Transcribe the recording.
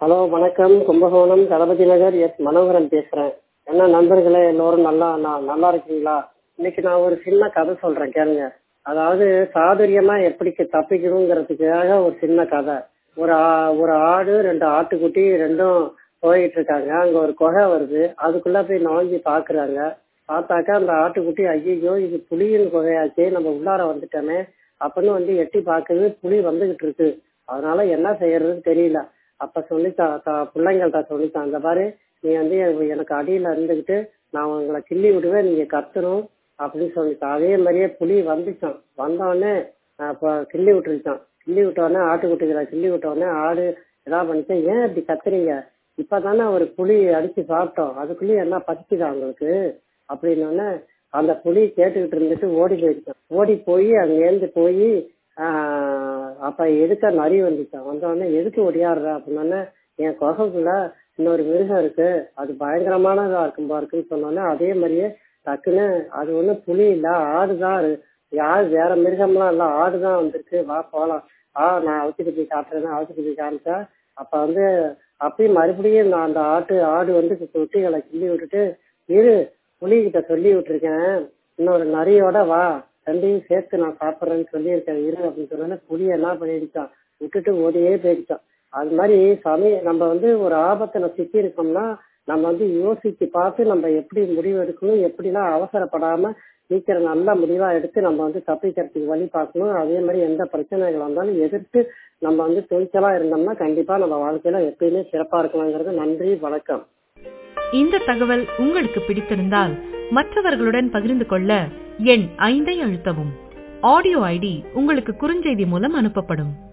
hello வணக்கம் Kumbakonam Thalapathi Nagar S Manoharan பேசுறேன் என்ன நண்பர்களே எல்லோரும் நல்லா நா- நல்லா இருக்கீங்களா இன்னைக்கு நான் ஒரு சின்ன கதை சொல்றேன் கேளுங்க அதாவது சாதுரியமா எப்படி தப்பிக்கணுங்கிறதுக்காக ஒரு சின்ன கதை ஒரு ஆ- ஒரு ஆடு ரெண்டு ஆட்டுக்குட்டி ரெண்டும் போயிட்டு இருக்காங்க அங்க ஒரு குகை வருது அதுக்குள்ள போய் நுழைஞ்சு பாக்குறாங்க பார்த்தாக்கா அந்த ஆட்டுக்குட்டி ஐயோ இது புலியின் குகையாச்சே நம்ம உள்ளார வந்துட்டோமே அப்படின்னு வந்து எட்டி பாக்குது புலி வந்துகிட்டு இருக்கு அதனால என்ன செய்யறதுன்னு தெரியல அப்ப சொல்லித்தான் த- பிள்ளைங்கள்ட்ட சொல்லித்தான் இந்த பாரு நீ வந்து எனக்கு- எனக்கு அடியில இருந்துகிட்டு நான் உங்களை கிள்ளி விடுவேன் நீங்க கத்தணும் அப்படின்னு சொல்லிட்டான் அதே மாதிரியே புலி வந்துச்சான் வந்தோடனே அப்ப கிள்ளி விட்டுருச்சான் கிள்ளி விட்டோடனே ஆட்டுக்குட்டிகளை கிள்ளி விட்டோடனே ஆடு என்ன பண்ணிச்சு ஏன் இப்படி கத்துறீங்க இப்பதானே ஒரு புலி அடிச்சு சாப்பிட்டோம் அதுக்குள்ளேயே என்ன பசிக்குதா உங்களுக்கு அப்படின்னு அந்த புலி கேட்டுக்கிட்டு இருந்துட்டு ஓடி போயிடுச்சான் ஓடி போய் அங்கேருந்து போய் அப்ப எதுக்க நரி வந்துச்சான் வந்தோடனே எதுக்கு ஒடியாடுற அப்படின்னோடனே என் குகைக்குள்ள இன்னொரு மிருகம் இருக்கு அது பயங்கரமானதா இருக்கும் பாருக்குன்னு சொன்னோன்னே அதே மாதிரியே டக்குன்னு அது ஒண்ணும் புலி இல்ல ஆடுதான் இரு- யார் வேற மிருகம்லாம் இல்ல ஆடுதான் வந்திருக்கு வா போலாம் ஆ நான் அவுத்துக்கு போய் காட்டுறேன்னு அவுத்துக்கு போய் காமிச்சா அப்ப வந்து அப்பயும் மறுபடியும் நான் அந்த ஆட்டு ஆடு வந்து குட்டிகளை கிள்ளி விட்டுட்டு இரு புலிகிட்ட சொல்லி விட்டுருக்கேன் இன்னொரு நரியோட வா ரெண்டையும் சேர்த்து நான் சாப்பிட்றேன்னு சொல்லியிருக்கேன் இரு அப்படின்னு சொன்னோன்னே புலி என்ன பண்ணிடுச்சான் விட்டுட்டு ஓடியே போயிடுச்சான் அது மாதிரி சமய நம்ம வந்து ஒரு ஆபத்துல சிக்கி இருக்கோம்னா நம்ம வந்து யோசிச்சு பார்த்து நம்ம எப்படி முடிவு எடுக்கணும் எப்படிலாம் அவசரப்படாம சீக்கிரம் நல்ல முடிவா எடுத்து நம்ம வந்து தப்பிக்கிறதுக்கு வழி பார்க்கணும் அதே மாதிரி எந்த பிரச்சனைகள் வந்தாலும் எதிர்த்து நம்ம வந்து துணிச்சலா இருந்தோம்னா கண்டிப்பா நம்ம வாழ்க்கையில எப்பயுமே சிறப்பா இருக்கலாங்கிறது நன்றி வணக்கம் இந்த தகவல் உங்களுக்கு பிடித்திருந்தால் மற்றவர்களுடன் பகிர்ந்து கொள்ள எண் ஐந்தை அழுத்தவும் ஆடியோ ஐடி உங்களுக்கு குறுஞ்செய்தி மூலம் அனுப்பப்படும்